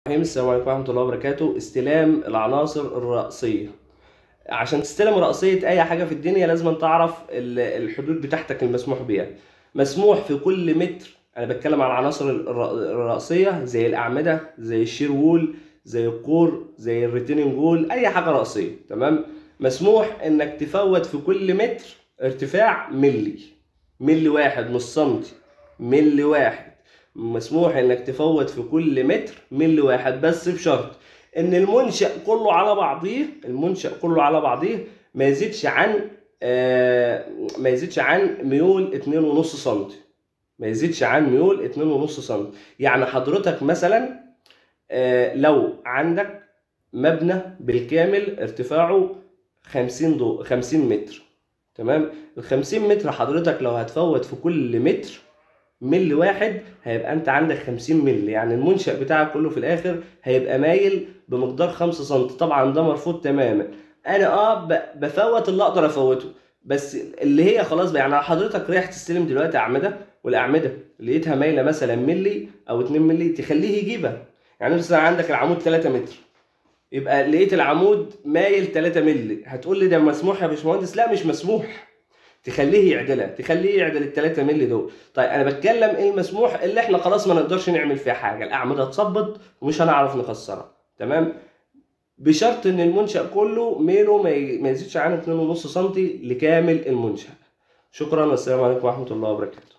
الرحيم السلام عليكم ورحمة الله وبركاته استلام العناصر الرئيسية عشان تستلم رئيسية أي حاجة في الدنيا لازم تعرف ال- الحدود بتاعتك المسموح بيها مسموح في كل متر أنا بتكلم عن العناصر الر- الرئيسية زي الأعمدة زي الشير وول زي الكور زي الريتيننج وول أي حاجة رئيسية تمام مسموح إنك تفوت في كل متر ارتفاع ملي ملي واحد مش سنتي ملي واحد مسموح انك تفوت في كل متر ملي واحد بس بشرط ان المنشأ كله على بعضيه المنشأ كله على بعضيه ما يزيدش عن آه ما يزيدش عن ميول 2.5 سم ما يزيدش عن ميول 2.5 سم يعني حضرتك مثلا آه لو عندك مبنى بالكامل ارتفاعه 50 دو 50 متر تمام ال 50 متر حضرتك لو هتفوت في كل متر ملي واحد هيبقى انت عندك 50 ملي يعني المنشأ بتاعك كله في الاخر هيبقى مايل بمقدار 5 سم طبعا ده مرفوض تماما انا اه ب- بفوت اللي اقدر افوته بس اللي هي خلاص بقى يعني حضرتك رايح تستلم دلوقتي اعمده والاعمده لقيتها مايله مثلا ملي او 2 ملي تخليه يجيبها يعني مثلا عندك العمود 3 متر يبقى لقيت العمود مايل 3 ملي هتقول لي ده مسموح يا باشمهندس لا مش مسموح تخليه يعدلها تخليه يعدل ال 3 مللي دول طيب انا بتكلم ايه المسموح اللي احنا خلاص ما نقدرش نعمل فيها حاجه الاعمده اتصبت ومش هنعرف نكسرها تمام بشرط ان المنشا كله ميله ما ي- ما يزيدش عن 2.5 سم لكامل المنشا شكرا والسلام عليكم ورحمه الله وبركاته